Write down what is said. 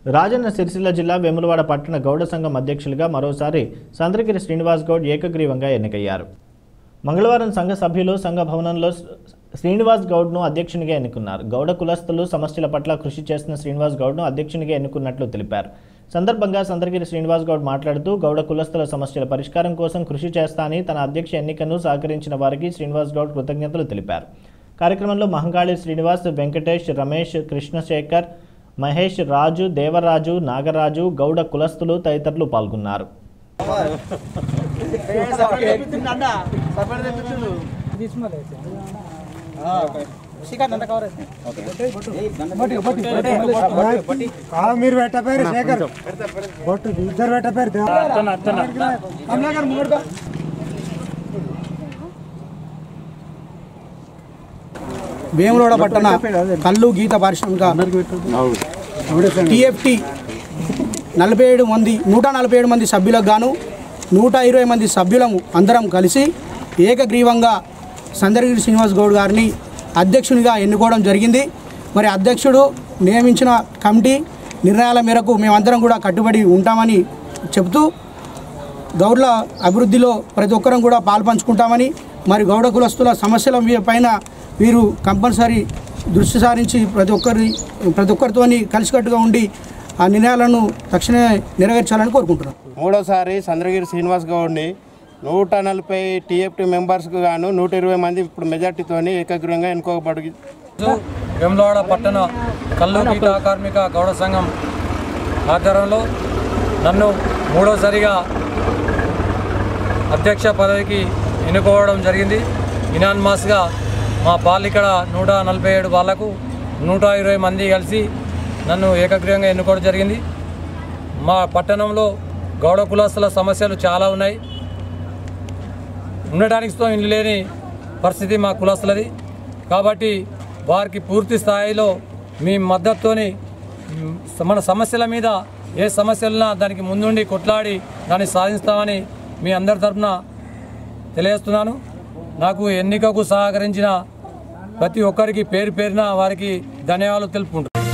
రాజన్న సిరిసిల్ల జిల్లా వేములవాడ పట్టణ గౌడ సంఘం అధ్యక్షులుగా మరోసారి సంద్రగిరి శ్రీనివాస్ గౌడ్ ఏకగ్రీవంగా ఎన్నికయ్యారు మంగళవారం సంఘ సభ్యులు సంఘ భవనంలో శ్రీనివాస్ గౌడ్ను అధ్యక్షునిగా ఎన్నుకున్నారు గౌడ కులస్తులు సమస్యల పట్ల కృషి చేస్తున్న శ్రీనివాస్ గౌడ్ను అధ్యక్షునిగా ఎన్నుకున్నట్లు తెలిపారు సందర్భంగా సందర్గిరి శ్రీనివాస్ గౌడ్ మాట్లాడుతూ గౌడ కులస్తుల సమస్యల పరిష్కారం కోసం కృషి చేస్తానని తన అధ్యక్ష ఎన్నికను సహకరించిన వారికి శ్రీనివాస్ గౌడ్ కృతజ్ఞతలు తెలిపారు కార్యక్రమంలో మహంకాళి శ్రీనివాస్ వెంకటేష్ రమేష్ కృష్ణశేఖర్ మహేష్ రాజు దేవరాజు నాగరాజు గౌడ కులస్తులు తదితరులు పాల్గొన్నారు మీరు పెట్టపేరు శేఖర్ బొట్టు ఇద్దరు పెట్టపేరు వేములవాడ పట్టణ కళ్ళు గీత పారిశ్రామిక టిఎఫ్టి నలభై ఏడు మంది నూట నలభై ఏడు మంది సభ్యులకు గాను నూట ఇరవై మంది సభ్యులము అందరం కలిసి ఏకగ్రీవంగా సందర్గిరి శ్రీనివాస్ గౌడ్ గారిని అధ్యక్షునిగా ఎన్నుకోవడం జరిగింది మరి అధ్యక్షుడు నియమించిన కమిటీ నిర్ణయాల మేరకు మేమందరం కూడా కట్టుబడి ఉంటామని చెబుతూ గౌడ్ల అభివృద్ధిలో ప్రతి ఒక్కరం కూడా పాల్పంచుకుంటామని మరి గౌడ కులస్తుల సమస్యల మీ- పైన వీరు కంపల్సరీ దృష్టి సారించి ప్రతి ఒక్కరి ప్రతి ఒక్కరితోని కలిసికట్టుగా ఉండి ఆ నిర్ణయాలను తక్షణమే నెరవేర్చాలని కోరుకుంటున్నాం మూడోసారి చంద్రగిరి శ్రీనివాస్ గౌడ్ని నూట నలభై టీఎఫ్టీ మెంబర్స్కు గాను నూట ఇరవై మంది ఇప్పుడు మెజార్టీతోని ఏకగ్రీవంగా ఎన్నుకోబడి వెమ్లవాడ పట్టణ కల్లు గీత కార్మిక గౌడ సంఘం ఆధ్వర్యంలో నన్ను మూడోసారిగా అధ్యక్ష పదవికి ఎన్నుకోవడం జరిగింది ఇనాన్మాస్గా మా పాలు ఇక్కడ నూట నలభై ఏడు వాళ్ళకు నూట ఇరవై మంది కలిసి నన్ను ఏకగ్రీవంగా ఎన్నుకోవడం జరిగింది మా పట్టణంలో గౌడ కులస్తుల సమస్యలు చాలా ఉన్నాయి ఉండటానికి స్థలం ఇల్లు లేని పరిస్థితి మా కులస్తులది కాబట్టి వారికి పూర్తి స్థాయిలో మీ మద్దతుతోని మ్, మన సమస్యల మీద ఏ సమస్యలున్నా దానికి ముందుండి కొట్లాడి దాన్ని సాధిస్తామని మీ అందరి తరఫున తెలియజేస్తున్నాను నాకు ఎన్నికకు సహకరించిన ప్రతి ఒక్కరికి పేరు పేరున వారికి ధన్యవాదాలు తెలుపుకుంటున్నాను